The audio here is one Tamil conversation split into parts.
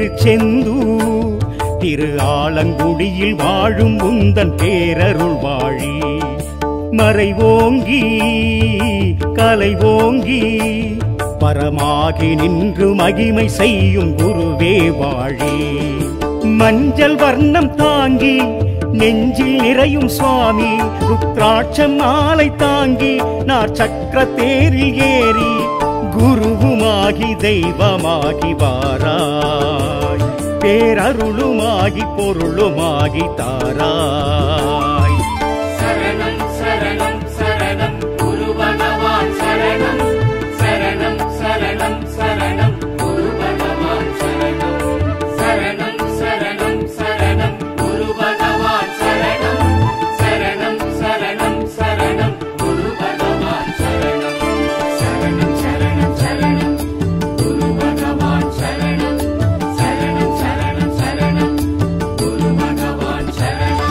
திருச்செந்தூர் திரு ஆலங்குடியில் வாழும் உந்தன் பேரருள் வாழி மறைவோங்கி கலை ஓங்கி பரமாகி நின்று மகிமை செய்யும் குருவே வாழி மஞ்சள் வர்ணம் தாங்கி நெஞ்சில் நிறையும் சுவாமி ருத்ராட்சம் மாலை தாங்கி நார் சக்கர தேரில் ஏறி குருவுமாகி தெய்வமாகி வாராய் பேரருளுமாகி பொருளுமாகி தாராய் சரணம் சரணம் சரணம் குரு பகவான் சரணம் சரணம் சரணம் சரணம் குரு பகவான் சரணம் சரணம் சரணம் சரணம் குரு பகவான் சரணம் சரணம் சரணம் சரணம் குரு பகவான் சரணம் சரணம் சரணம் சரணம் குரு பகவான் சரணம் சரணம் சரணம் சரணம் குரு பகவான் சரணம்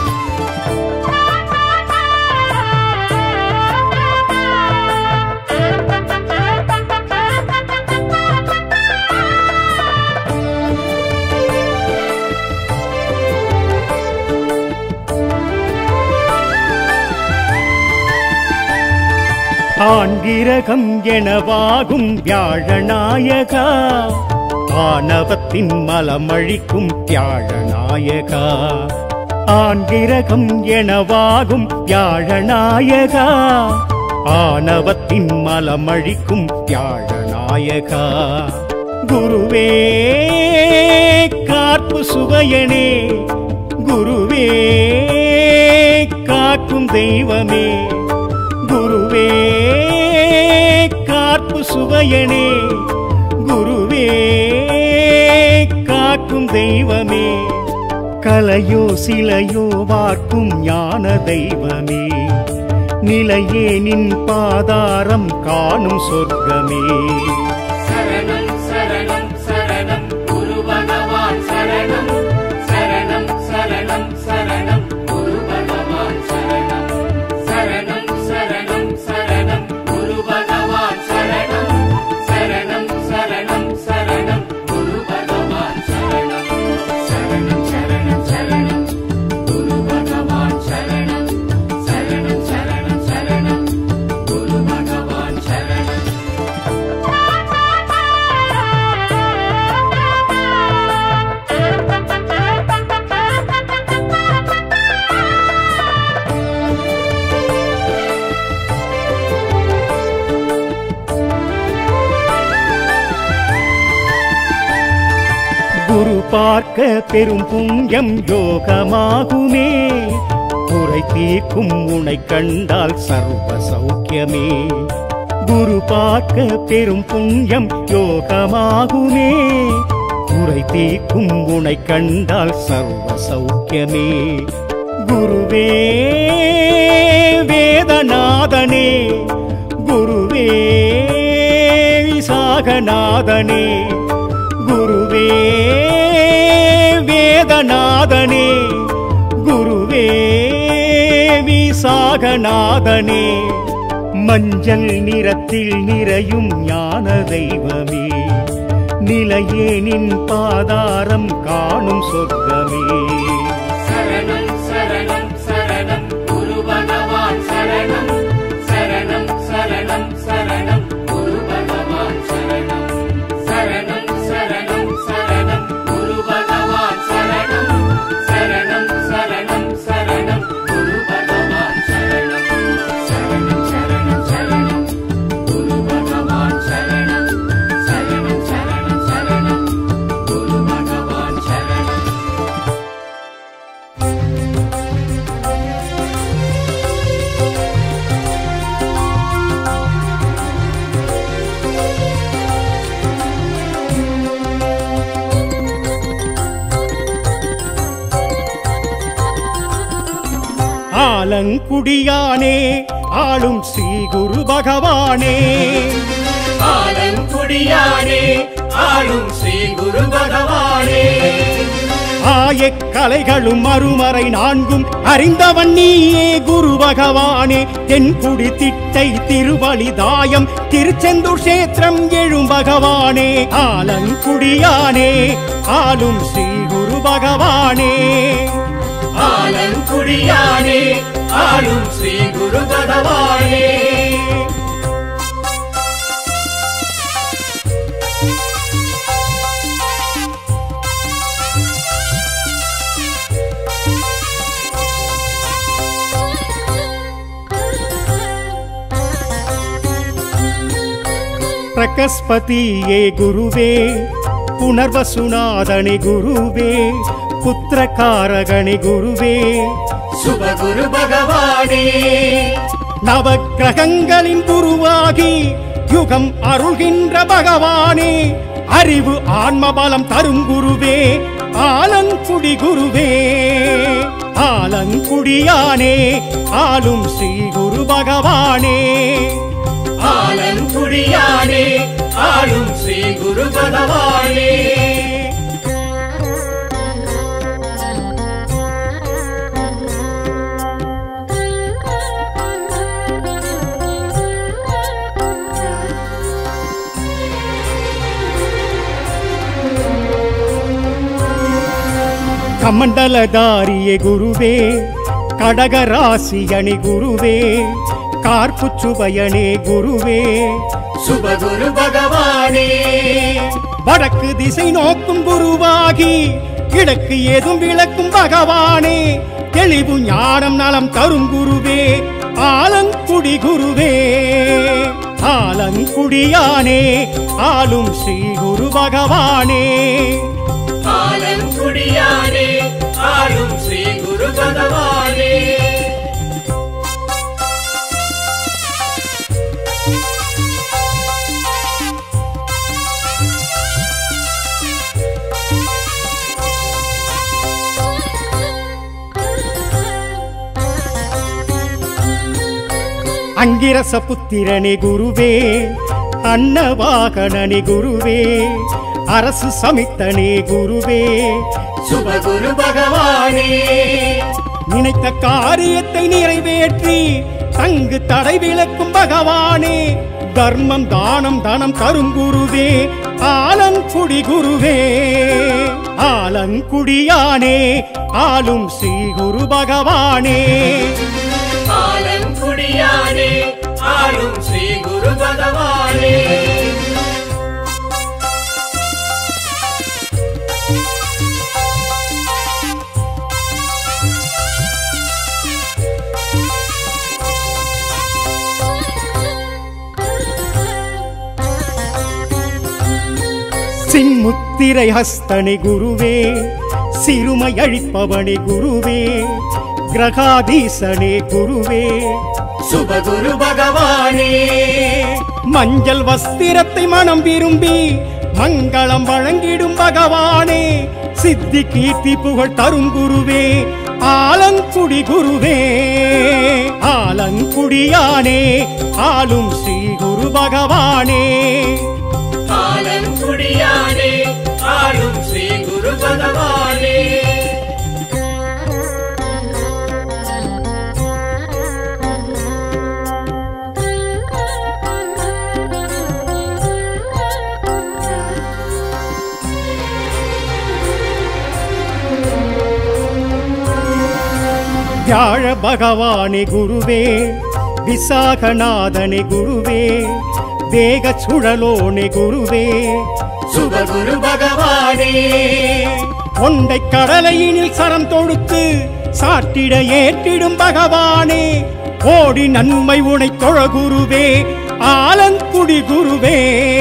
ஆண்கிரகம் எனவாகும் வியாழநாயகா ஆணவத்தின் மலமழிக்கும் வியாழநாயகா ஆண்கிரகம் எனவாகும் வியாழநாயகா ஆணவத்தின் மலமழிக்கும் வியாழநாயகா குருவே காப்பு சுவையனே குருவே காக்கும் தெய்வமே குருவே காப்பு சுவையனே குருவே காக்கும் தெய்வமே கலையோ சிலையோ வார்க்கும் ஞான தெய்வமே நிலையே நின் பாதாரம் காணும் சொர்க்கமே சரணம் சரணம் சரணம் குரு பகவான் சரணம் சரணம் சரணம் சரணம் குரு பகவான் சரணம் சரணம் சரணம் சரணம் குரு பகவான் சரணம் சரணம் சரணம் சரணம் குரு பகவான் சரணம் சரணம் சரணம் சரணம் குரு பகவான் சரணம் சரணம் சரணம் சரணம் குரு பகவான் சரணம் குரு பார்க்க பெரும் புண்ணியம் யோகமாகுமே குறை தீர்க்கும் உனை கண்டால் சர்வ சௌக்கியமே குரு பார்க்க பெரும் புண்ணியம் யோகமாகுமே குறை தீர்க்கும் உனை கண்டால் சர்வ சௌக்கியமே குருவே வேதநாதனே குருவே விசாகநாதனே குருவே வேதநாதனே குருவே விசாகநாதனே மஞ்சள் நிறத்தில் நிறையும் ஞான தெய்வமே நிலையே நின் பாதாரம் காணும் சொர்க்கமே சரணம் சரணம் சரணம் குரு பகவான் சரணம் சரணம் சரணம் சரணம் குரு பகவான் சரணம் சரணம் சரணம் சரணம் குரு பகவான் சரணம் சரணம் சரணம் சரணம் குரு பகவான் சரணம் சரணம் சரணம் சரணம் குரு பகவான் சரணம் சரணம் சரணம் சரணம் குரு பகவான் சரணம் ஆலங்குடியானே ஆளும் ஸ்ரீ குரு பகவானே ஆலங்குடியானே ஆளும் ஸ்ரீ குரு பகவானே எக்கலைகளும் மறுமறை நான்கும் அறிந்தவன் நீயே குரு பகவானே தென்குடி திட்டை திருவழிதாயம் திருச்செந்தூர் கஷேத்திரம் எழும் பகவானே ஆலங்குடியானே ஆளும் ஸ்ரீ குரு பகவானே ஆலங்குடியானே ஆளும் ஸ்ரீ குரு பகவானே பிரகஸ்பதியே குருவே புனர்வசுநாதனே குருவே புத்திரகாரகணி குருவே சுபகுரு பகவானே நவக்கிரகங்களின் குருவாகி யுகம் அருள்கின்ற பகவானே அறிவு ஆன்மபலம் தரும் குருவே ஆலங்குடி குருவே ஆலங்குடியானே ஆளும் ஸ்ரீ குரு பகவானே ஆலங்குடியானே ஆளும் ஸ்ரீ குரு பகவானே கமண்டலதாரியே குருவே கடகராசியணி குருவே கார்ப்புச்சுபயனே குருவே சுபகுரு பகவானே வடக்கு திசை நோக்கும் குருவாகி கிழக்கு ஏதும் விளக்கும் பகவானே தெளிவு ஞானம் நலம் தரும் குருவே ஆலங்குடி குருவே ஆலங்குடியானே ஆளும் ஸ்ரீ குரு பகவானே ஆலங்குடியானே ஆளும் ஸ்ரீ குரு பகவானே அங்கிரச புத்திரனே குருவே அன்னவாகனனே குருவே அரசு சமித்தனே குருவே சுபகுரு பகவானே நினைத்த காரியத்தை நிறைவேற்றி தங்கு தடை விளக்கும் பகவானே தர்மம் தானம் தனம் தரும் குருவே ஆலங்குடி குருவே ஆலங்குடியானே ஆளும் ஸ்ரீ குரு பகவானே ஆலங்குடியானே ஆளும் ஸ்ரீ குரு பகவானே சின்முத்திரை ஹஸ்தனே குருவே சிறுமை அழிப்பவனே குருவே கிரகாதீசனே குருவே சுபகுரு பகவானே மஞ்சள் வஸ்திரத்தை மனம் விரும்பி மங்களம் வழங்கிடும் பகவானே சித்தி கீர்த்தி புகழ் தரும் குருவே ஆலங்குடி குருவே ஆலங்குடியானே ஆளும் ஸ்ரீ குரு பகவானே ஆலங்குடியானே ஆளும் ஸ்ரீ குரு பகவானே வியாழ பகவானே குருவே விசாகநாதனே குருவே வேக சுழலோனே குருவே சுபகுரு பகவானே கொண்டை கடலையினில் சரம் தொடுத்து சாட்டிட ஏற்றிடும் பகவானே கோடி நன்மை உனை தொழ குருவே ஆலங்குடி குருவே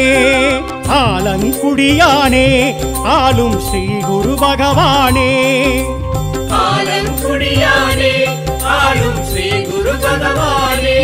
ஆலங்குடியானே ஆளும் ஸ்ரீ குரு பகவானே ஆலங்குடியானே ஆளும் ஸ்ரீ குரு பகவானே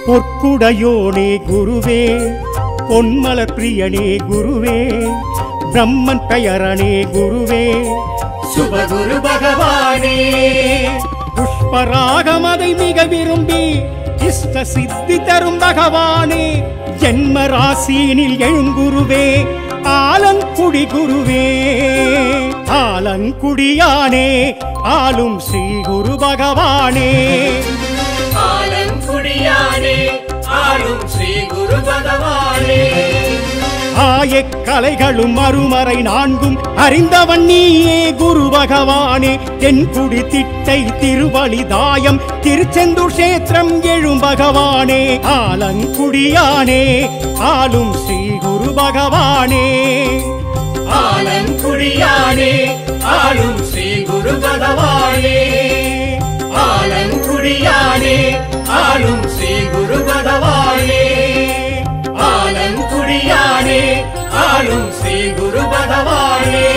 பொற்குடையோனே குருவே பொன்மலர் பிரியனே குருவே பிரம்மன் பெயரணே குருவே சுபகுரு பகவானே புஷ்பராகமதை மிக விரும்பி இஷ்ட சித்தி தரும் பகவானே ஜென்ம ராசியினில் எழுங்குருவே ஆலங்குடி குருவே ஆலங்குடியானே ஆளும் ஸ்ரீ குரு பகவானே ஆலங்குடியானே ஆளும் ஸ்ரீ குரு பகவானே ஆயக் கலைகளும் மறுமறை நான்கும் அறிந்தவன் நீயே குரு பகவானே தென்குடி திட்டை திருவழிதாயம் திருச்செந்தூர் கஷேத்திரம் எழும் பகவானே ஆலங்குடியானே ஆளும் ஸ்ரீ குரு பகவானே ஆலங்குடியானே ஆளும் ஸ்ரீ குரு பகவானே ஆலங்குடியானே ஆளும் ஸ்ரீ குரு பகவானே ஆலங்குடியானே ஆளும் ஸ்ரீ குரு பகவானே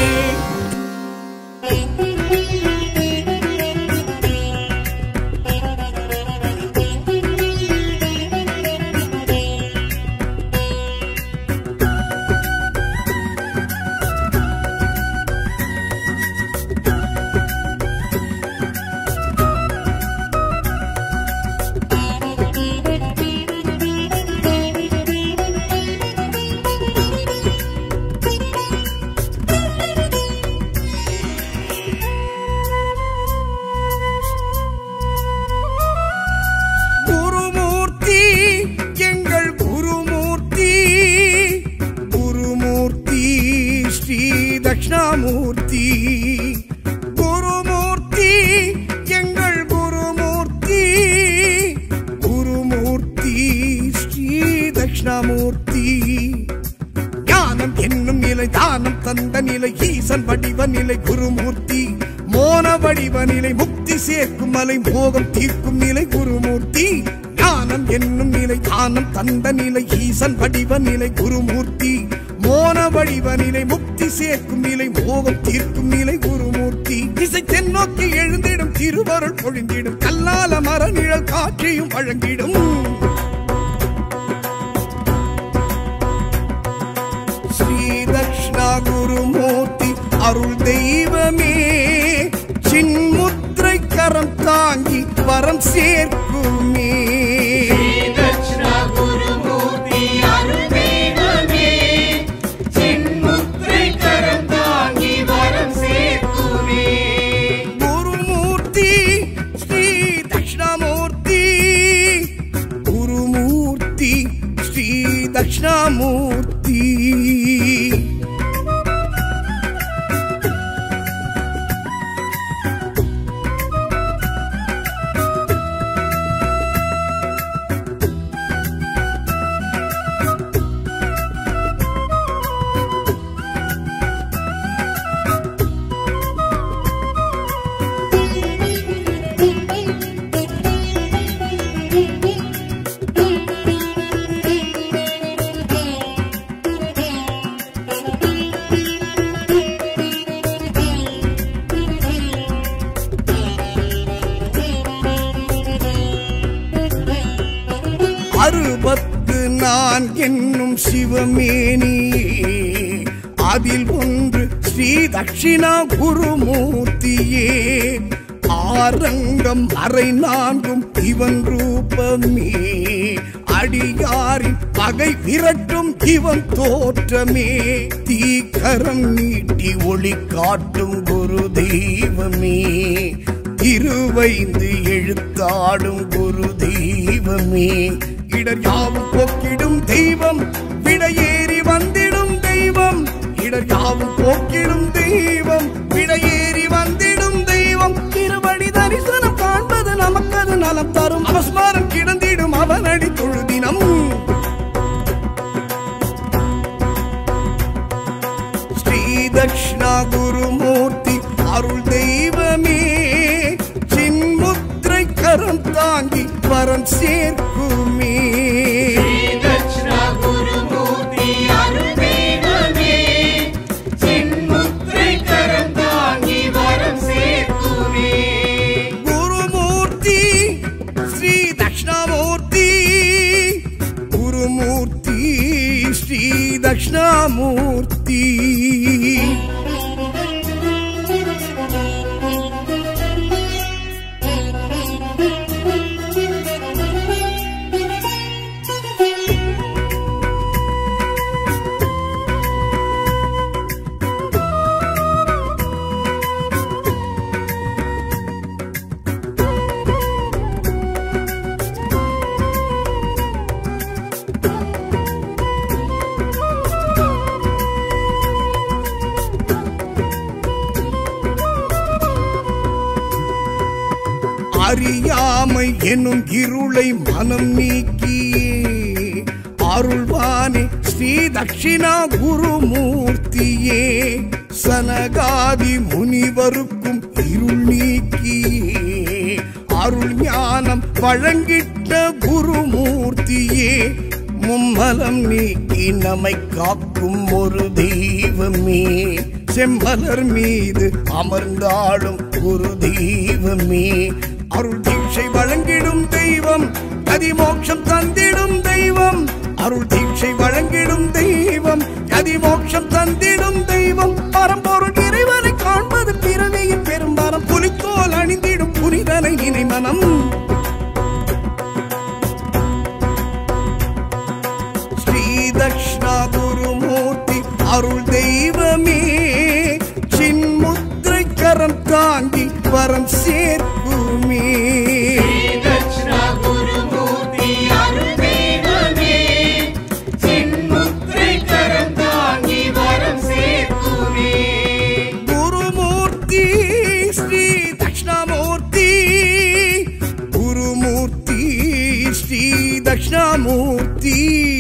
குருமூர்த்தி எங்கள் குருமூர்த்தி குருமூர்த்தி ஸ்ரீ தட்சிணாமூர்த்தி குருமூர்த்தி எங்கள் குருமூர்த்தி குருமூர்த்தி ஸ்ரீ தட்சிணாமூர்த்தி ஞானம் என்னும் நிலை தானம் தந்த நிலை ஈசன் வடிவ நிலை குருமூர்த்தி மோன வடிவ நிலை முக்தி சேர்க்கும் மலை மோகம் தீர்க்கும் நிலை குருமூர்த்தி ஞானம் என்னும் நிலை தானம் தந்த நிலை ஈசன் வடிவ நிலை குருமூர்த்தி மோன வடிவ நிலை முக்தி சேர்க்கும் நிலை மோகம் தீர்க்கும் நிலை குருமூர்த்தி இசை தென்னோக்கி எழுந்திடும் திருவருள் பொழிந்திடும் கல்லால மர நிழல் காற்றியும் வழங்கிடும் ஸ்ரீ தக்ஷணா குருமூர்த்தி அருள் தெய்வமே சின்முத்திரை கரம் தாங்கி வரம் சேர்க்குமே தட்சிணா குருமூர்த்தி அருள் தெய்வமே சின்முத்திரை கரம் தாங்கி வரம் சேர்க்குமே குருமூர்த்தி ஸ்ரீ தக்ஷணாமூர்த்தி குருமூர்த்தி ஸ்ரீ தக்ஷணாமூர்த்தி அறுபத்து நான் என்னும் சிவமேனியே அதில் ஒன்று ஸ்ரீ தட்சிணா குருமூர்த்தியே ஆரங்கம் அறை நான்கும் இவன் ரூபமே அடியாரின் பகை விரட்டும் இவன் தோற்றமே தீக்கரம் நீட்டி ஒளி காட்டும் குரு தெய்வமே திருவைந்து எழுத்தாடும் குரு தெய்வமே இடர் யாவும் போக்கிடும் தெய்வம் விடையேறி வந்திடும் தெய்வம் இடர் யாவும் போக்கிடும் தெய்வம் விடையேறி வந்திடும் தெய்வம் திருவடி தரிசனம் காண்பது நமக்கது நலம் தரும் அவஸ்மாரம் கிடந்திடும் அவனடி தொழுதினம் ஸ்ரீ தக்ஷணா குருமூர்த்தி அருள் தெய்வமே சின்முத்திரை கரம் தாங்கி வரம் சேர்க்குமே தட்சிணா குருமூர்த்தி அருள் தெய்வமே சின்முத்திரை கரம் தாங்கி வரம் சேர்க்குமே குருமூர்த்தி ஸ்ரீ தக்ஷணாமூர்த்தி குருமூர்த்தி ஸ்ரீ தக்ஷணாமூர்த்தி அறியாமை எனும் இருளை மனம் நீக்கியே அருள்வானே ஸ்ரீ தட்சிணா குருமூர்த்தியே சனகாதி முனிவருக்கும் இருள் நீக்கியே அருள் ஞானம் வழங்கிட்ட குருமூர்த்தியே மும்மலம் நீக்கி நம்மை காக்கும் ஒரு தெய்வமே செம்மலர் மீது அமர்ந்தாடும் ஒரு தெய்வமே அருள் தீட்சை வழங்கிடும் தெய்வம் கதிமோட்சம் தந்திடும் தெய்வம் அருள் தீட்சை வழங்கிடும் தெய்வம் கதிமோட்சம் தந்திடும் தெய்வம் பரம்பொருள் இறைவனை காண்பது பிறவியின் பெரும்பாலும் புலித்தோல் அணிந்திடும் புனிதனை நினை மனம் ஸ்ரீ தக்ஷணா குருமூர்த்தி அருள் தெய்வமே சின்முத்திரை கரம் தாங்கி வரம் சேர்க்குமே தட்சிணா குருமூர்த்தி அருள் தெய்வமே சின்முத்திரை கரம் தாங்கி வரம் சேர்க்குமே குருமூர்த்தி ஸ்ரீ தக்ஷணாமூர்த்தி குருமூர்த்தி ஸ்ரீ தக்ஷணாமூர்த்தி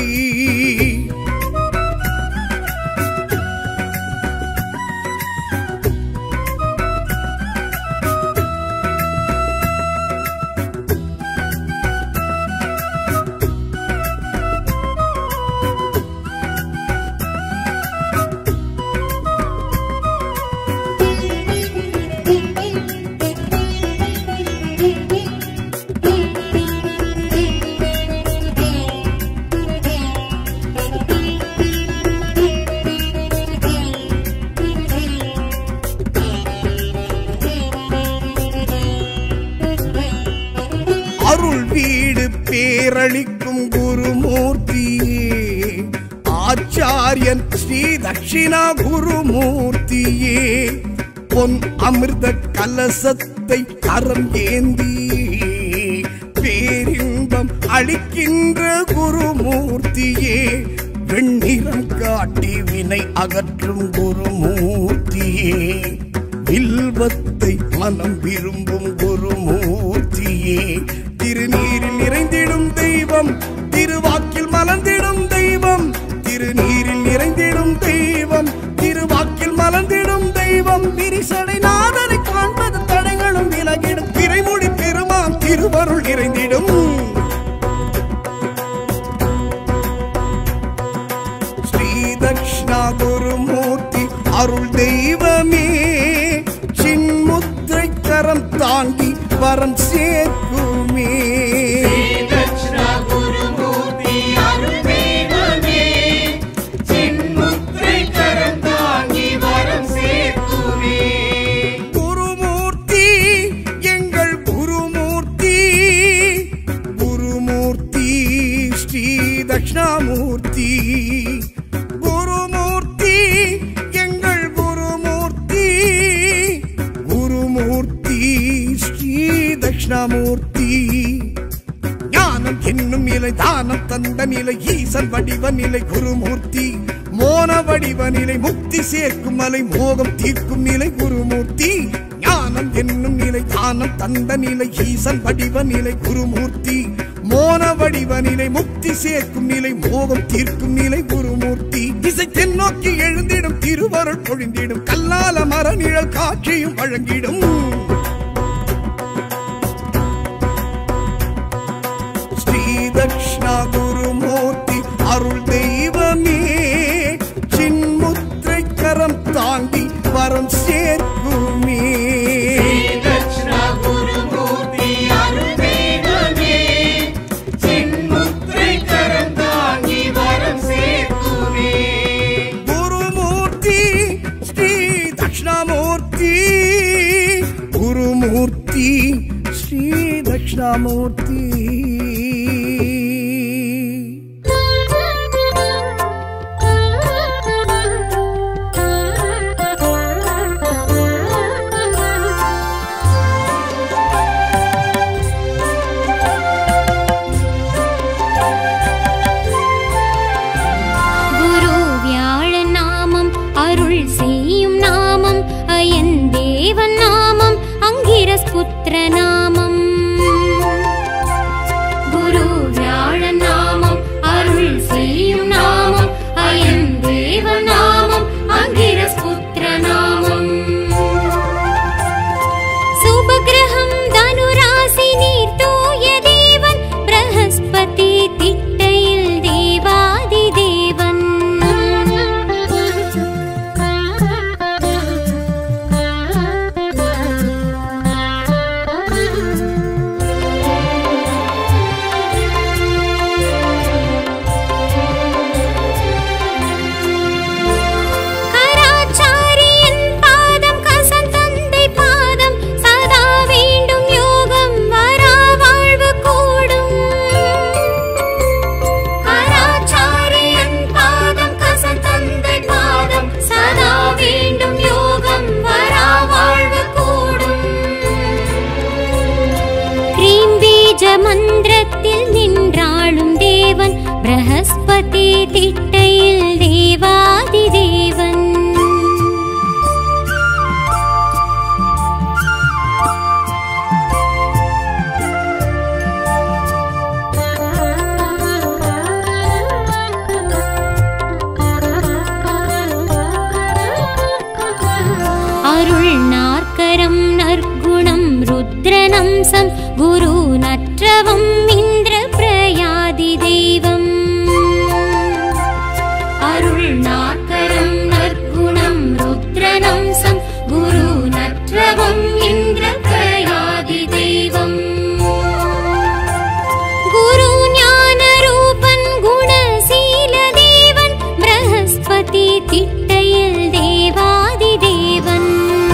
அருள் வீடு பேரளிக்கும் குருமூர்த்தியே ஆச்சாரியன் ஸ்ரீ தட்சிணா குருமூர்த்தியே பொன் அமிர்த கலசத்தை கரம் ஏந்தி பேரின்பம் அளிக்கின்ற குருமூர்த்தியே வெண்ணிறம் காட்டி வினை அகற்றும் குருமூர்த்தியே வில்வத்தை மனம் விரும்பும் குருமூர்த்தியே திருநீரில் நிறைந்திடும் தெய்வம் திருவாக்கில் மலர்ந்திடும் தெய்வம் திருநீரில் நிறைந்திடும் தெய்வம் திருவாக்கில் மலர்ந்திடும் தெய்வம் விரிசடை நாதனை காண்பது தடைகளும் விலகிடும் திரைமொழி பெருமான் திருவருள் நிறைந்திடும் ஸ்ரீ தக்ஷணா குருமூர்த்தி அருள் தெய்வமே சின்முத்திரை கரம் தாங்கி வரம் சேர்க்குமே தட்சிணா குருமூர்த்தி அருள் தெய்வமே சின்முத்திரை கரம் தாங்கி வரம் சேர்க்குமே குருமூர்த்தி எங்கள் குருமூர்த்தி குருமூர்த்தி ஸ்ரீ தட்சிணாமூர்த்தி குருமூர்த்தி எங்கள் குருமூர்த்தி குருமூர்த்தி ஸ்ரீ தட்சிணாமூர்த்தி ஞானம் என்னும் நிலை தானம் தந்த நிலை ஈசன் வடிவ நிலை குருமூர்த்தி மோன வடிவ நிலை முக்தி சேர்க்கும் மலை மோகம் தீர்க்கும் நிலை குருமூர்த்தி ஞானம் என்னும் நிலை தானம் தந்த நிலை ஈசன் வடிவ நிலை குருமூர்த்தி மோன வடிவ நிலை முக்தி சேர்க்கும் நிலை மோகம் தீர்க்கும் நிலை குருமூர்த்தி திசை தென்னோக்கி எழுந்திடும் திருவருள் பொழிந்திடும் கல்லால மர நிழல் காட்சியும் வழங்கிடும் ஸ்ரீ தக்ஷணா குருமூர்த்தி அருள் தெய்வமே சின்முத்திரை கரம் தாங்கி வரம் சேர்க்குமே தட்சிணா குருமூர்த்தி அருள் தெய்வமே சின்முத்திரை கரம் தாங்கி வரம் சேர்க்குமே குருமூர்த்தி ஸ்ரீ தக்ஷணாமூர்த்தி குருமூர்த்தி ஸ்ரீ தக்ஷணாமூர்த்தி குரு வியாழ நாமம் அருள் செய்யும் நாமம் அயன் தேவன் நாமம் அங்கிரஸ் புத்திர நாமம் திட்டையில் தேவாதி தேவன் அருள் நாற்கரம் நற்குணம் ருத்ரநம்சம் குரு நற்றவம் இந்திர பிரயாதி தெய்வம் அருள் நாற்கரம் நற்குணம் ருத்ரநம்சம் குரு நற்றவம் இந்திர பிரயாதி தெய்வம் குரு ஞான ரூபன் குணசீல தேவன் பிரகஸ்பதி திட்டையில் தேவாதி தேவன்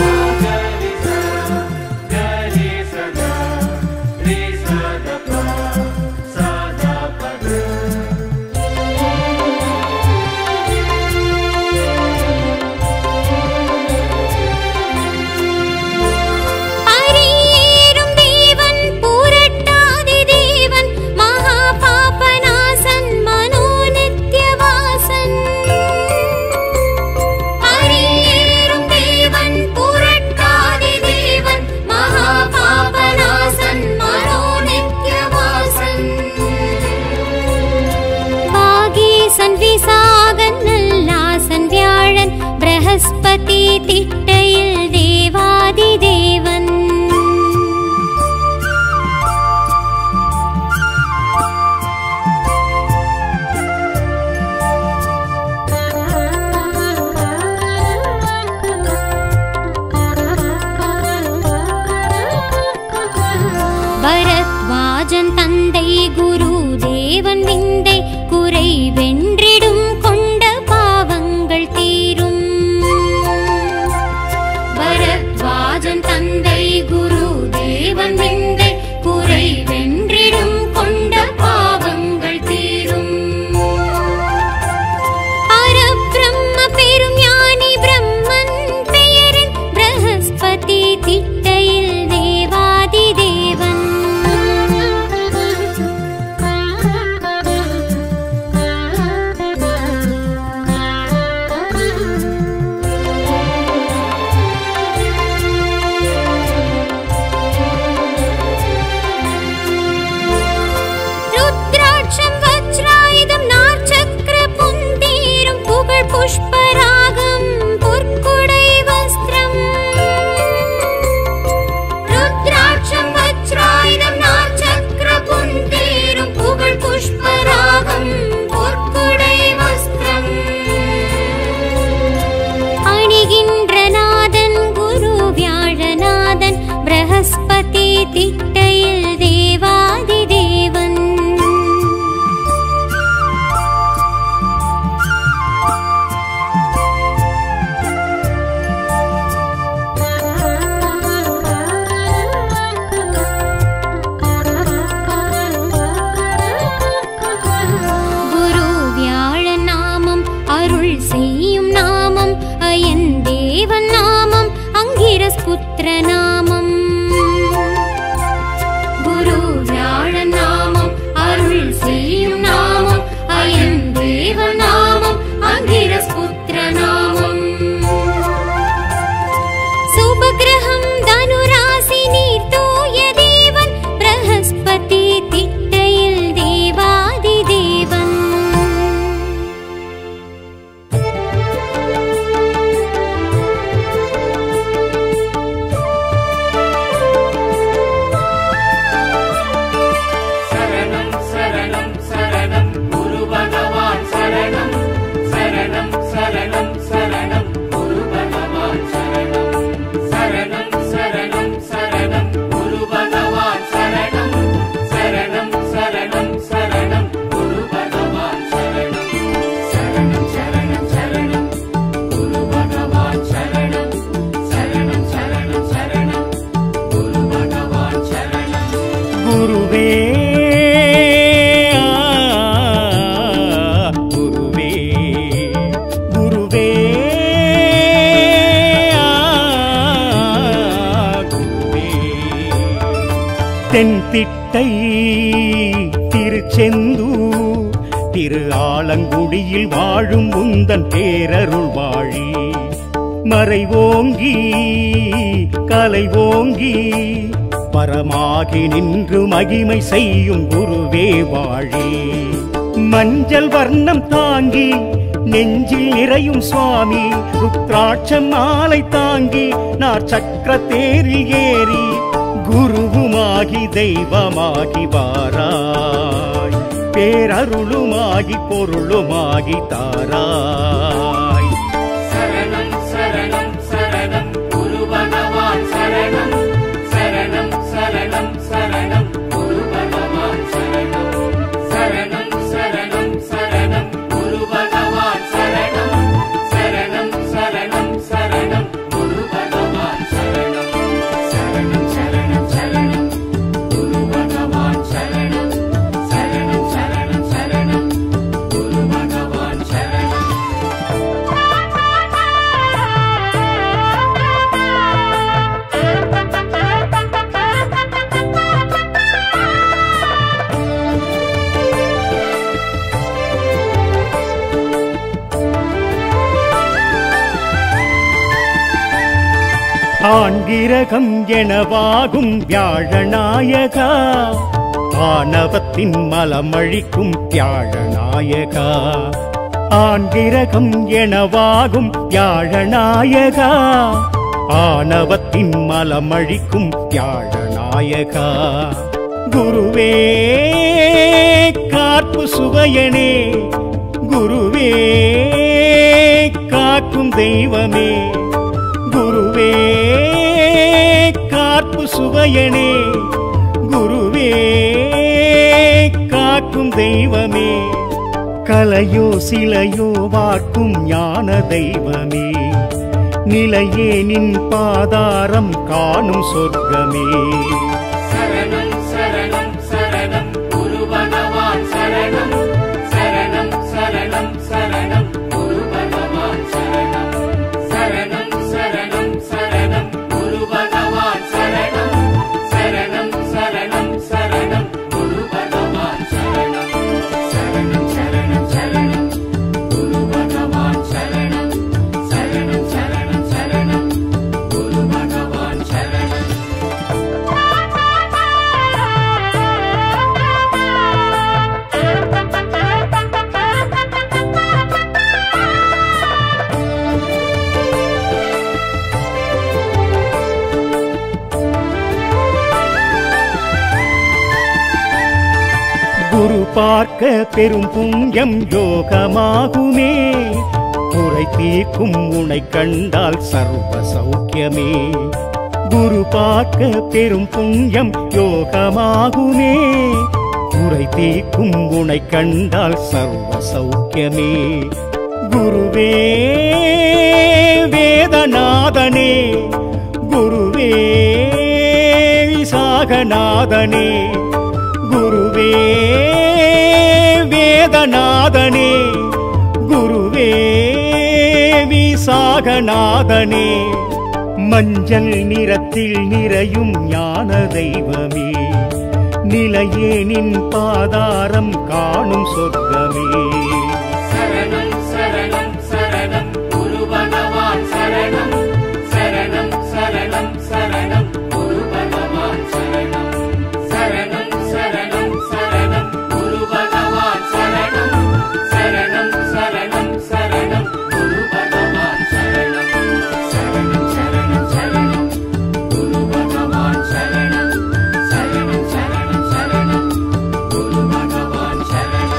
அரியேறும் தேவன் பூரட்டாதி தேவன் மகா பாபநாசன் மனோ நித்யவாசன் அரியேறும் தேவன் பூரட்டாதி தேவன் மகா பாபநாசன் மனோ நித்யவாசன் வாகீசன் விசாகன் நல்லாசன் வியாழன் பிரகஸ்பதி திட்டையில் தேவாதி தேவன் பரத்வாஜன் தந்தை குரு தேவன் விந்தை குறை வென்றிடும் கொண்ட பாவங்கள் தீரும் பரத்வாஜன் தந்தை குரு தேவன் விந்தை குறை வென்றிடும் கொண்ட பாவங்கள் தீரும் பரபிரம்ம பெரும் ஞானி பிரம்மன் பெயரின் பிரகஸ்பதி திட்டையில் தேவாதி தேவன் ருத்ராட்சம் வஜ்ராயுதம் நாற்சக்கர புந்தீரும் புகழ் புஷ்பராகம் பொற்குடை வஸ்திரம் ருத்ராட்சம் வஜ்ராயுதம் நாற்சக்கர புந்தீரும் புகழ் புஷ்பராகம் பொற்குடை வஸ்திரம் அணிகின்ற நாதன் குரு வியாழநாதன் பிரகஸ்பதி திட்டையில் தேவாதி தேவன் குரு வியாழன் நாமம் அருள் செய்யும் நாமம் அயன் தேவன் நாமம் அங்கிரஸ் புத்திர நாமம் குரு வியாழன் நாமம் அருள் செய்யும் நாமம் அயன் தேவன் நாமம் அங்கிரஸ் புத்திர நாமம் சுபகிரகம் தனுராசி நீர் தூய தேவன் பிரகஸ்பதி திட்டையில் தேவாதி தேவன் சரணம் சரணம் சரணம் குரு பகவான் சரணம் சரணம் சரணம் சரணம் குரு பகவான் சரணம் சரணம் சரணம் சரணம் குரு பகவான் சரணம் சரணம் சரணம் சரணம் குரு பகவான் சரணம் சரணம் சரணம் சரணம் குரு பகவான் சரணம் சரணம் சரணம் சரணம் குரு பகவான் சரணம் குருவே ஆ, குருவே குருவே ஆ, குருவே தென்திட்டை திருச்செந்தூர் திரு ஆலங்குடியில் வாழும் உந்தன் பேரருள் வாழி மறைவோங்கி கலைவோங்கி பரமாகி நின்று மகிமை செய்யும் குருவே வாழி மஞ்சள் வர்ணம் தாங்கி நெஞ்சில் நிறையும் சுவாமி ருத்ராட்சம் மாலை தாங்கி நார் சக்கர தேரில் ஏறி குருவுமாகி தெய்வமாகி வாராய் பேரருளுமாகி பொருளுமாகி தாராய் சரணம் சரணம் சரணம் குரு பகவான் சரணம் சரணம் சரணம் சரணம் குரு பகவான் சரணம் சரணம் சரணம் சரணம் குரு பகவான் சரணம் சரணம் சரணம் சரணம் குரு பகவான் சரணம் சரணம் சரணம் சரணம் குரு பகவான் சரணம் சரணம் சரணம் சரணம் குரு பகவான் சரணம் ஆண்கிரகம் எனவாகும் வியாழநாயகா ஆணவத்தின் மலமழிக்கும் வியாழநாயகா ஆண்கிரகம் எனவாகும் வியாழநாயகா ஆணவத்தின் மலமழிக்கும் வியாழநாயகா குருவே காப்பு சுவையனே குருவே காக்கும் தெய்வமே குருவே காப்பு சுவையனே குருவே காக்கும் தெய்வமே கலையோ சிலையோ வாக்கும் ஞான தெய்வமே நிலையே நின் பாதாரம் காணும் சொர்க்கமே சரணம் சரணம் சரணம் குரு பகவான் சரணம் சரணம் சரணம் சரணம் குரு பகவான் சரணம் சரணம் சரணம் சரணம் குரு பகவான் சரணம் சரணம் சரணம் சரணம் குரு பகவான் சரணம் சரணம் சரணம் சரணம் குரு பகவான் சரணம் சரணம் சரணம் சரணம் குரு பகவான் சரணம் குரு பார்க்க பெரும் புண்ணியம் யோகமாகுமே குறை தீர்க்கும் உனை கண்டால் சர்வ சௌக்கியமே குரு பார்க்க பெரும் புண்ணியம் யோகமாகுமே குறை தீர்க்கும் உனை கண்டால் சர்வ சௌக்கியமே குருவே வேதநாதனே குருவே விசாகநாதனே குருவே வேதநாதனே குருவே விசாகநாதனே மஞ்சள் நிறத்தில் நிறையும் ஞான தெய்வமே நிலையே நின் பாதாரம் காணும் சொர்க்கமே சரணம் சரணம் சரணம் குரு பகவான் சரணம் சரணம் சரணம் சரணம் குரு பகவான் சரணம் சரணம் சரணம் சரணம் குரு பகவான் சரணம் சரணம் சரணம் சரணம் குரு பகவான் சரணம் சரணம் சரணம் சரணம் குரு பகவான் சரணம் சரணம் சரணம் சரணம் குரு பகவான் சரணம்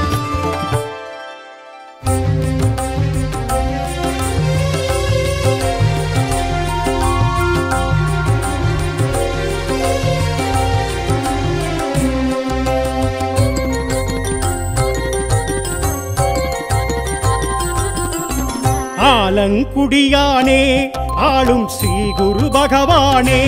ஆலங்குடியானே ஆளும் ஸ்ரீ குரு பகவானே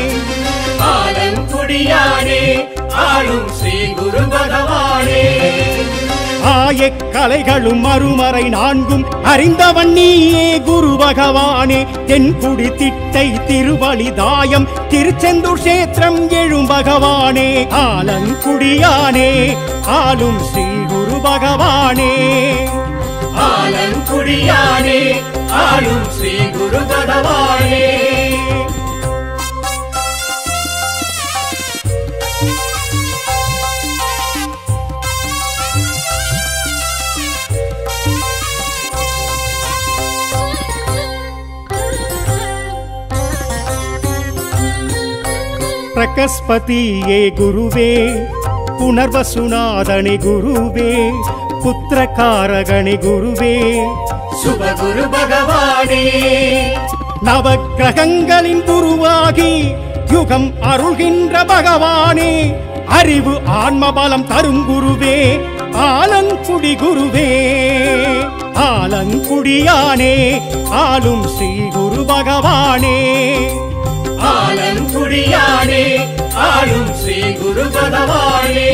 ஆலங்குடியானே ஆளும் ஸ்ரீ குரு பகவானே ஆயக் கலைகளும் மறுமறை நான்கும் அறிந்தவன் நீயே குரு பகவானே தென்குடி திட்டை திருவழிதாயம் திருச்செந்தூர் கஷேத்திரம் எழும் பகவானே ஆலங்குடியானே ஆளும் ஸ்ரீ குரு பகவானே ஆலங்குடியானே ஆளும் ஸ்ரீ குரு பகவானே பிரகஸ்பதியே குருவே புனர்வசுநாதனே குருவே புத்திரகாரகணி குருவே சுபகுரு பகவானே நவக்கிரகங்களின் குருவாகி யுகம் அருள்கின்ற பகவானே அறிவு ஆன்மபலம் தரும் குருவே ஆலங்குடி குருவே ஆலங்குடியானே ஆளும் ஸ்ரீ குரு பகவானே ஆலங்குடியானே ஆளும் ஸ்ரீ குரு பகவானே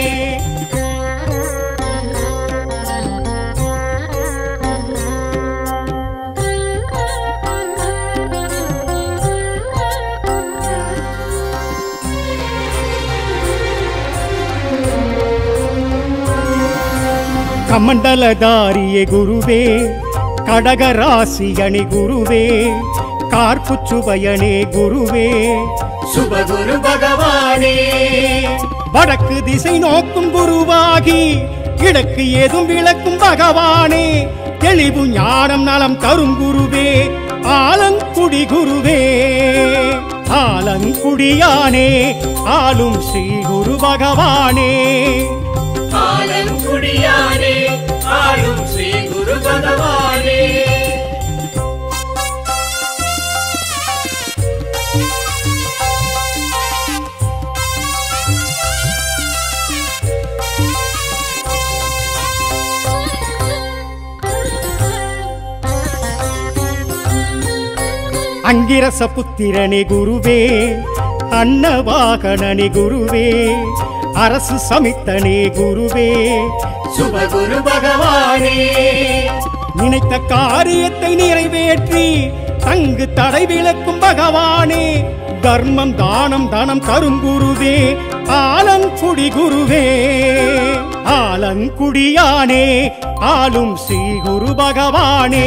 கமண்டலதாரியே குருவே கடகராசியணி குருவே கார்ப்புச்சுவயனே குருவே சுபகுரு பகவானே வடக்கு திசை நோக்கும் குருவாகி கிழக்கு ஏதும் விளக்கும் பகவானே தெளிவு ஞானம் நலம் தரும் குருவே ஆலங்குடி குருவே ஆலங்குடியானே ஆளும் ஸ்ரீ குரு பகவானே ஆலங்குடியானே ஆளும் ஸ்ரீ குரு பகவானே அங்கிரச புத்திரனே குருவே அன்னவாகனனே குருவே அரசு சமித்தனே குருவே சுபகுரு பகவானே நினைத்த காரியத்தை நிறைவேற்றி தங்கு தடை விளக்கும் பகவானே தர்மம் தானம் தனம் தரும் குருவே ஆலங்குடி குருவே ஆலங்குடியானே ஆளும் ஸ்ரீ குரு பகவானே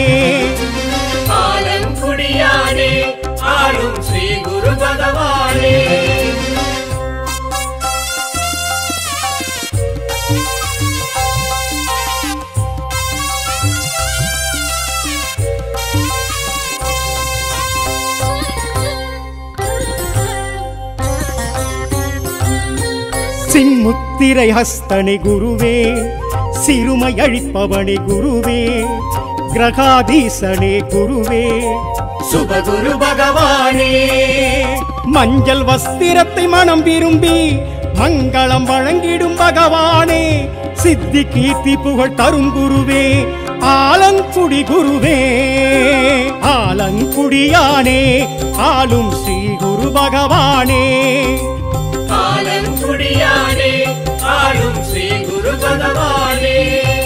ஆலங்குடியானே ஆளும் ஸ்ரீ குரு பகவானே சின்முத்திரை ஹஸ்தனி குருவே சிறுமை அழிப்பவனி குருவே கிரகாதீசனே குருவே சுபகுரு பகவானே மஞ்சள் வஸ்திரத்தை மனம் விரும்பி மங்களம் வழங்கிடும் பகவானே சித்தி கீர்த்தி புகழ் தரும் குருவே ஆலங்குடி குருவே ஆலங்குடியானே ஆளும் ஸ்ரீ குரு பகவானே ஆலங்குடியானே ஆளும் ஸ்ரீ குரு பகவானே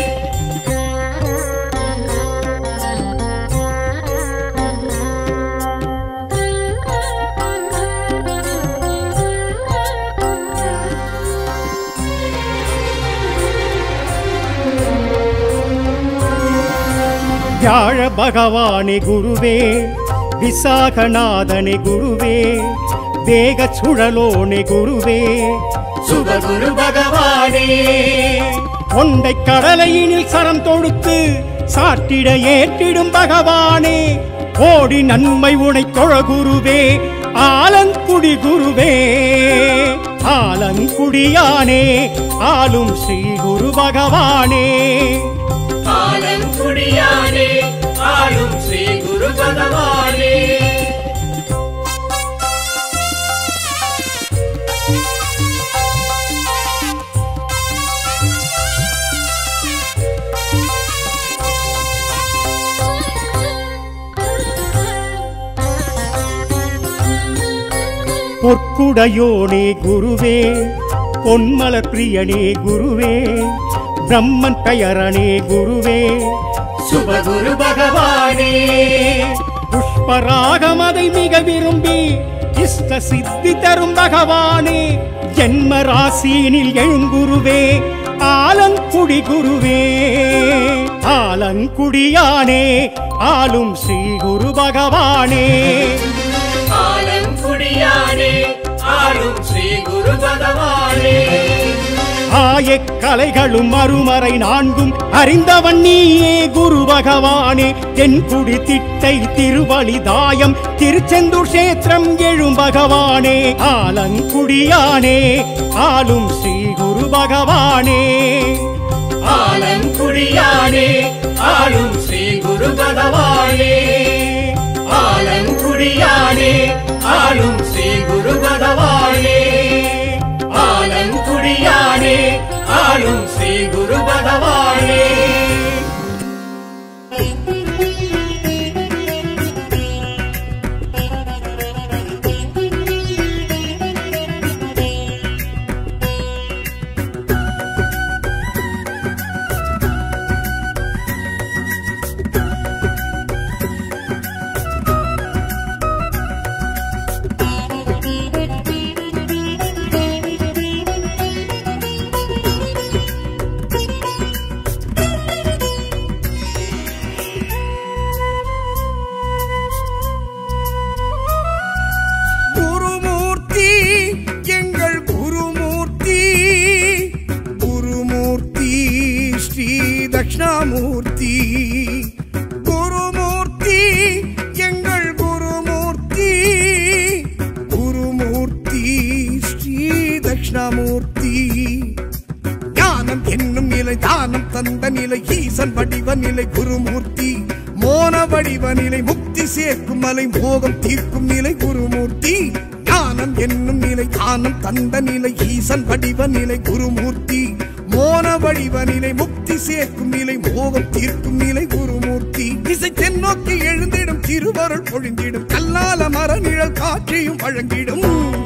வியாழ பகவானே குருவே விசாகநாதனே குருவே வேக சுழலோனே குருவே சுபகுரு பகவானே ஒண்டை கடலையினில் சரம் தொடுத்து சாட்டிட ஏற்றிடும் பகவானே கோடி நன்மை உனை தொழ குருவே ஆலங்குடி குருவே ஆலங்குடியானே ஆளும் ஸ்ரீ குரு பகவானே ஆலங்குடியானே ஆளும் ஸ்ரீ குரு பகவானே பொற்குடையோனே குருவே பொன்மலர் பிரியனே குருவே பிரம்மன் பெயரனே குருவே சுபகுரு பகவானே புஷ்பராகம் அதை மிக விரும்பி இஷ்ட சித்தி தரும் பகவானே ஜென்ம ராசியினில் எழுங்குருவே ஆலங்குடி குருவே ஆலங்குடியானே ஆளும் ஸ்ரீ குரு பகவானே ஆலங்குடியானே ஆளும் ஸ்ரீ குரு பகவானே ஆயக் கலைகளும் மறுமறை நான்கும் அறிந்தவன் நீயே குரு பகவானே தென்குடி திட்டை திருவழிதாயம் திருச்செந்தூர் கஷேத்திரம் எழும் பகவானே ஆலங்குடியானே ஆளும் ஸ்ரீ குரு பகவானே ஆலங்குடியானே ஆளும் ஸ்ரீ குரு பகவானே ஆலங்குடியானே ஆளும் ஸ்ரீ குரு பகவானே ஆலங்குடியானே ஆளும் ஸ்ரீ குரு பகவானே குருமூர்த்தி எங்கள் குருமூர்த்தி குருமூர்த்தி ஸ்ரீ தட்சிணாமூர்த்தி குருமூர்த்தி எங்கள் குருமூர்த்தி குருமூர்த்தி ஸ்ரீ தட்சிணாமூர்த்தி ஞானம் என்னும் நிலை தானம் தந்த நிலை ஈசன் வடிவ நிலை குருமூர்த்தி மோன வடிவ நிலை முக்தி சேர்க்கும் மலை மோகம் தீர்க்கும் நிலை குருமூர்த்தி ஞானம் என்னும் நிலை தானம் தந்த நிலை ஈசன் வடிவ நிலை குருமூர்த்தி மோன வடிவ நிலை முக்தி சேர்க்கும் நிலை மோகம் தீர்க்கும் நிலை குருமூர்த்தி திசை தென்னோக்கி எழுந்திடும் திருவருள் பொழிந்திடும் கல்லால மர நிழல் காட்சியும் வழங்கிடும்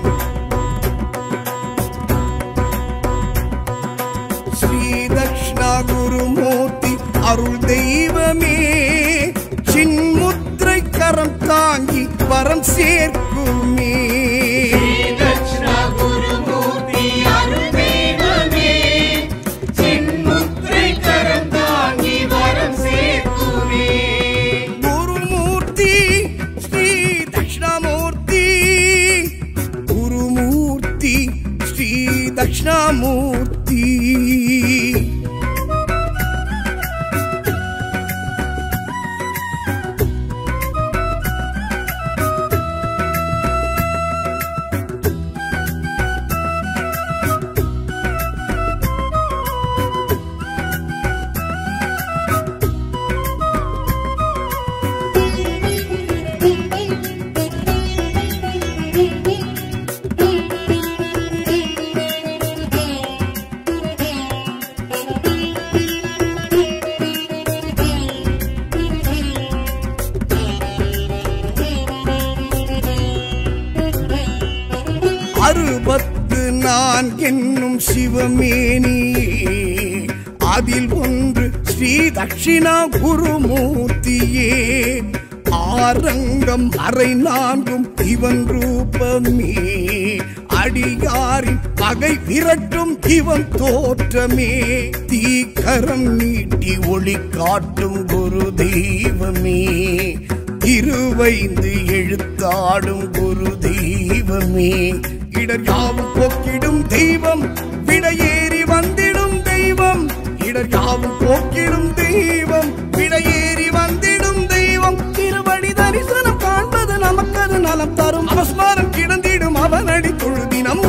ஸ்ரீ தக்ஷணா குருமூர்த்தி அருள் தெய்வமே சின்முத்திரை கரம் தாங்கி வரம் சேர்க்குமே தட்சிணா குருமூர்த்தி அருள் தெய்வமே சின்முத்திரை கரம் தாங்கி வரம் சேர்க்குமே குருமூர்த்தி ஸ்ரீ தக்ஷணாமூர்த்தி குருமூர்த்தி ஸ்ரீ தக்ஷணாமூர்த்தி அறுபத்து நான் என்னும் சிவமேனியே அதில் ஒன்று ஸ்ரீ தட்சிணா குருமூர்த்தியே ஆரங்கம் அறை நான்கும் இவன் ரூபமே அடியாரின் பகை விரட்டும் இவன் தோற்றமே தீக்கரம் நீட்டி ஒளி காட்டும் குரு தெய்வமே இருவைந்து எழுத்தாடும் குரு தெய்வமே இடர் யாவும் போக்கிடும் தெய்வம் விடையேறி வந்திடும் தெய்வம் இடர் யாவும் போக்கிடும் தெய்வம் விடையேறி வந்திடும் தெய்வம் திருவடி தரிசனம் காண்பது நமக்கது நலம் தரும் அவஸ்மாரம் கிடந்திடும் அவனடி தொழுதினம்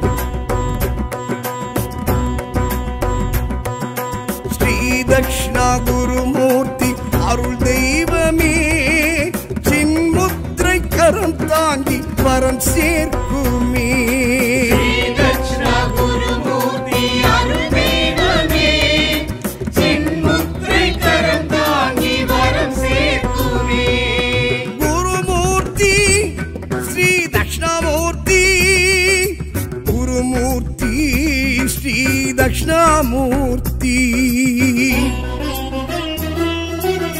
ஸ்ரீ தக்ஷணா குருமூர்த்தி அருள் தெய்வமே சின்முத்திரை கரம் தாங்கி வரம் சேர்க்குமே தட்சிணா குருமூர்த்தி அருள் தெய்வமே சின்முத்திரை கரம் தாங்கி வரம் சேர்க்குமே குருமூர்த்தி ஸ்ரீ தக்ஷணாமூர்த்தி குருமூர்த்தி ஸ்ரீ தக்ஷணாமூர்த்தி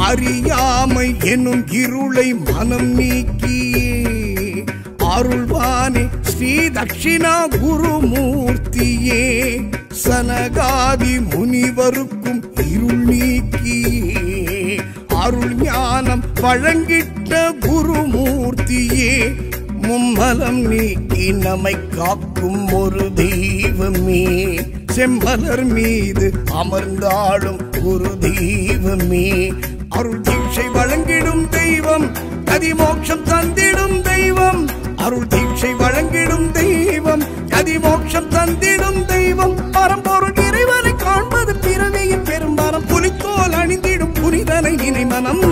அறியாமை எனும் இருளை மனம் நீக்கியே அருள்வானே ஸ்ரீ தட்சிணா குருமூர்த்தியே சனகாதி முனிவருக்கும் இருள் நீக்கியே அருள் ஞானம் வழங்கிட்ட குருமூர்த்தியே மும்மலம் நீக்கி நம்மை காக்கும் ஒரு தெய்வமே செம்மலர் மீது அமர்ந்தாடும் ஒரு தெய்வமே அருள் தீட்சை வழங்கிடும் தெய்வம் கதிமோட்சம் தந்திடும் தெய்வம் அருள் தீட்சை வழங்கிடும் தெய்வம் கதிமோட்சம் தந்திடும் தெய்வம் பரம்பொருள் இறைவனை காண்பது பிறவியின் பெரும்பாரம் புலித்தோல் அணிந்திடும் புனிதனை நினை மனம்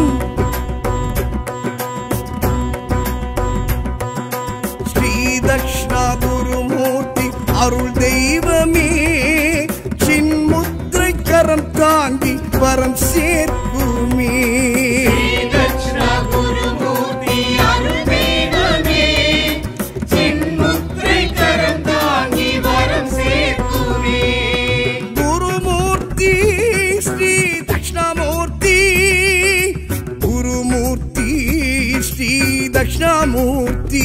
ஸ்ரீ தக்ஷணா குருமூர்த்தி அருள் தெய்வமே சின்முத்திரை கரம் தாங்கி வரம் சேர்க்குமே தட்சிணா குருமூர்த்தி அருள் தெய்வமே சின்முத்திரை கரம் தாங்கி வரம் சேர்க்குமே குருமூர்த்தி ஸ்ரீ தக்ஷணாமூர்த்தி குருமூர்த்தி ஸ்ரீ தக்ஷணாமூர்த்தி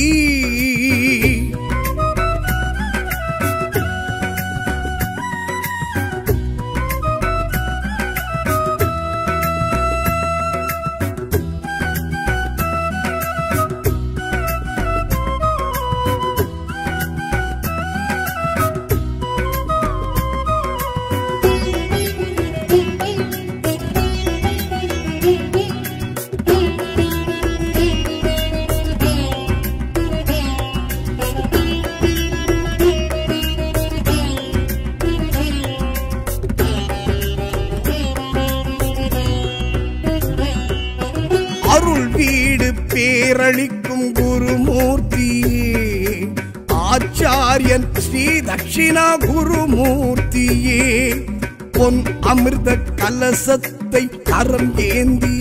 அருள் வீடு பேரளிக்கும் குருமூர்த்தியே ஆச்சாரியன் ஸ்ரீ தட்சிணா குருமூர்த்தியே பொன் அமிர்த கலசத்தை கரம் ஏந்தி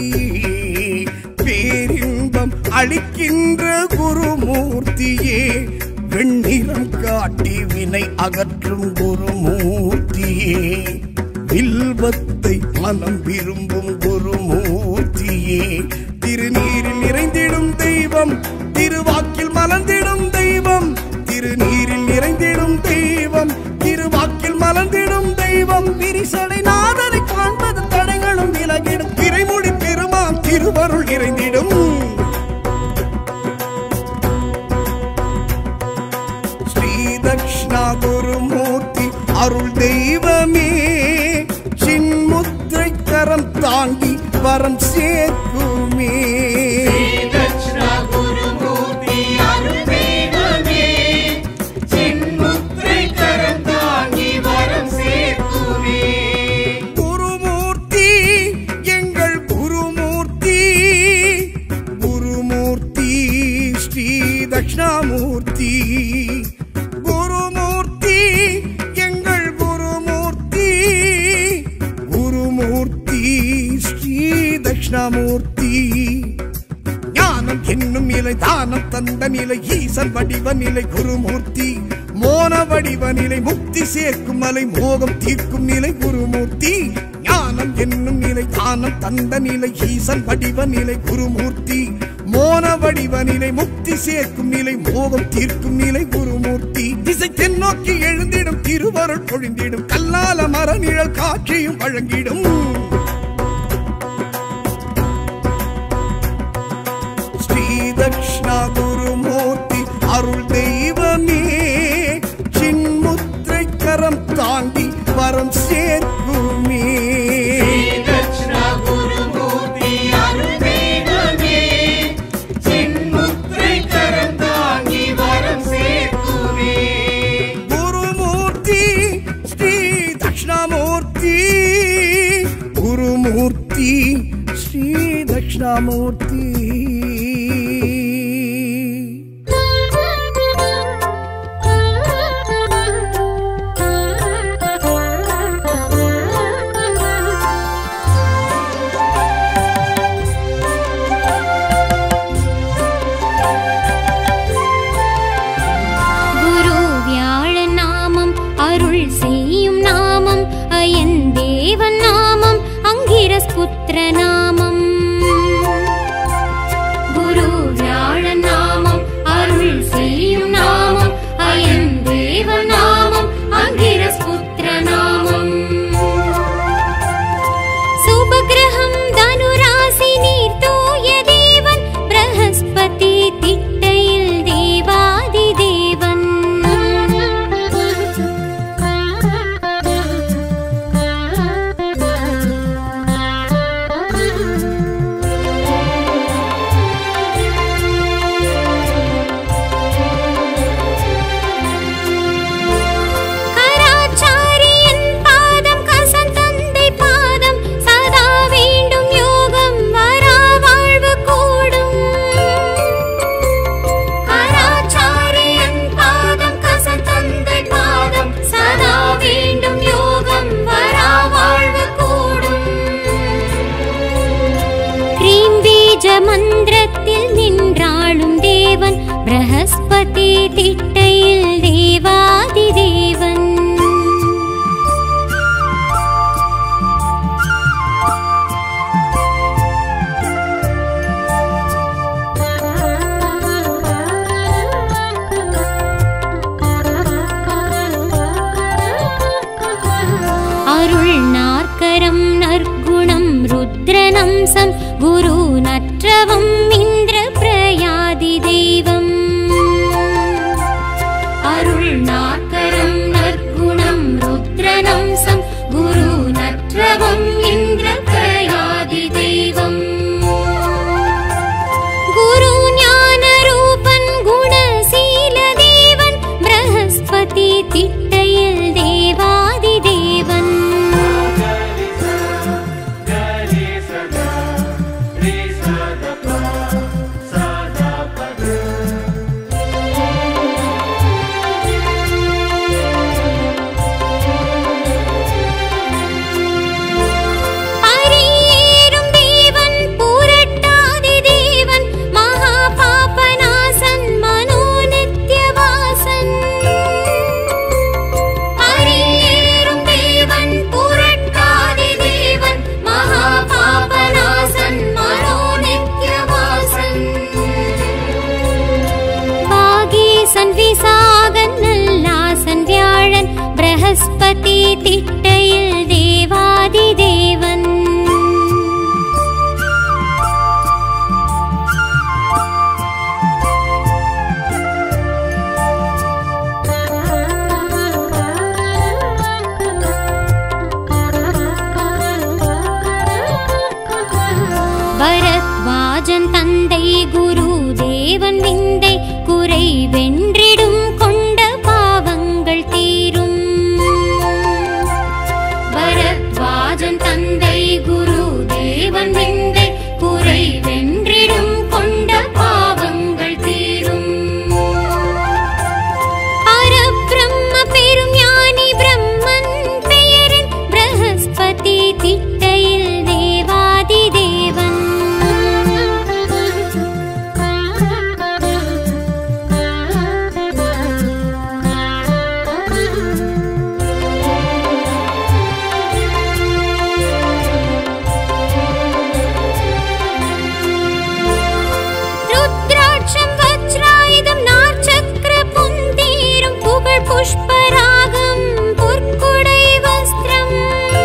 பேரின்பம் அளிக்கின்ற குருமூர்த்தியே வெண்ணிறம் காட்டி வினை அகற்றும் குருமூர்த்தியே வில்வத்தை மனம் விரும்பும் குருமூர்த்தியே திருநீரில் நிறைந்திடும் தெய்வம் திருவாக்கில் மலர்ந்திடும் தெய்வம் திருநீரில் நிறைந்திடும் தெய்வம் திருவாக்கில் மலர்ந்திடும் தெய்வம் விரிசடை நாதனை காண்பது தடைகளும் விலகிடும் திரைமுடி பெருமான் திருவருள் நிறைந்திடும் ஸ்ரீ தக்ஷணா குருமூர்த்தி அருள் தெய்வமே சின்முத்திரை கரம் தாங்கி வரம் சேர்க்குமே தட்சிணா குருமூர்த்தி அருள் தெய்வமே சின்முத்திரை கரம் தாங்கி வரம் சேர்க்குமே குருமூர்த்தி எங்கள் குருமூர்த்தி குருமூர்த்தி ஸ்ரீ தட்சிணாமூர்த்தி குருமூர்த்தி எங்கள் குருமூர்த்தி குருமூர்த்தி ஸ்ரீ தட்சிணாமூர்த்தி ஞானம் என்னும் நிலை தானம் தந்த நிலை ஈசன் வடிவ நிலை குருமூர்த்தி மோன வடிவ நிலை முக்தி சேர்க்கும் மலை மோகம் தீர்க்கும் நிலை குருமூர்த்தி ஞானம் என்னும் நிலை தானம் தந்த நிலை ஈசன் வடிவ நிலை குருமூர்த்தி மோன வடிவ நிலை முக்தி சேர்க்கும் நிலை மோகம் தீர்க்கும் நிலை குருமூர்த்தி திசை தென்னோக்கி எழுந்திடும் திருவருள் பொழிந்திடும் கல்லால மரநிழல் காட்சியும் வழங்கிடும் ஸ்ரீ தக்ஷணா குருமூர்த்தி அருள் தெய்வமே சின்முத்திரை கரம் தாங்கி வரம் சேர்க்குமே தட்சிணா குருமூர்த்தி அருள் தெய்வமே சின்முத்திரை கரம் தாங்கி வரம் சேர்க்குமே குருமூர்த்தி ஸ்ரீ தக்ஷணாமூர்த்தி குருமூர்த்தி ஸ்ரீ தக்ஷணாமூர்த்தி குரு வியாழ நாமம் அருள் செய்யும் நாமம் அயன் தேவன் நாமம் அங்கிரஸ் புத்திர நாமம் பீஜ மந்திரத்தில் நின்றாளும் தேவன் பிரகஸ்பதி திட்டையில் தேவாதி தேவன் அருள் நாற்கரம் நற்குணம் ருத்ரநம்சம் குரு நற்றவம் இந்திர பிரயாதி தெய்வம் அருள் நாற்கரம் நற்குணம் ருத்ரநம்சம் குரு நற்றவம் இந்திர பிரயாதி தெய்வம் குரு ஞான ரூபன் குணசீல தேவன் பிரகஸ்பதி திட்டையில் தேவாதி தேவன் அரியேறும் தேவன் பூரட்டாதி தேவன் மகா பாபநாசன் மனோநித்யவாசன் அரியேறும் தேவன் பூரட்டாதி தேவன் மகா பாபநாசன் மனோநித்யவாசன் பாகீசன் விசாகன் நல்லாசன் வியாழன் பிரகஸ்பதி திட்டையில் தேவாதி தேவன் பரத்வாஜன் தந்தை குரு தேவன் விந்தை குறை வென்றிடும் கொண்ட பாவங்கள் தீரும் பரத்வாஜன் தந்தை குரு தேவன் விந்தை குறை வென்றிடும் கொண்ட பாவங்கள் தீரும் பரபிரம்ம பெரும் ஞானி பிரம்மன் பெயரின் பிரகஸ்பதி திட்டையில் தேவாதி தேவன் ருத்ராட்சம் வஜ்ராயுதம் நாற்சக்கர புந்தீரும் புகழ் புஷ்பராகம் பொற்குடை வஸ்திரம்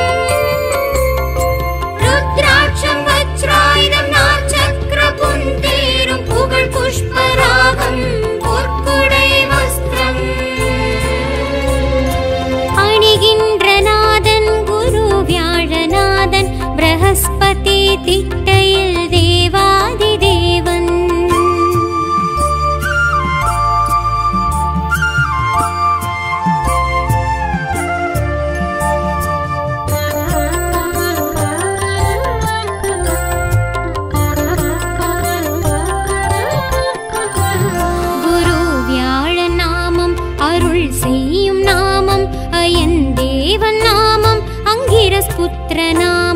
ருத்ராட்சம் வஜ்ராயுதம் நாற்சக்கர புந்தீரும் புகழ் புஷ்பராகம் பொற்குடை வஸ்திரம் அணிகின்ற நாதன் குரு வியாழநாதன் பிரகஸ்பதி திட்டையில் தேவாதி தேவன் குரு வியாழ நாமம் அருள் செய்யும் நாமம் அயன் தேவன் நாமம் அங்கிரஸ் புத்திர நாமம்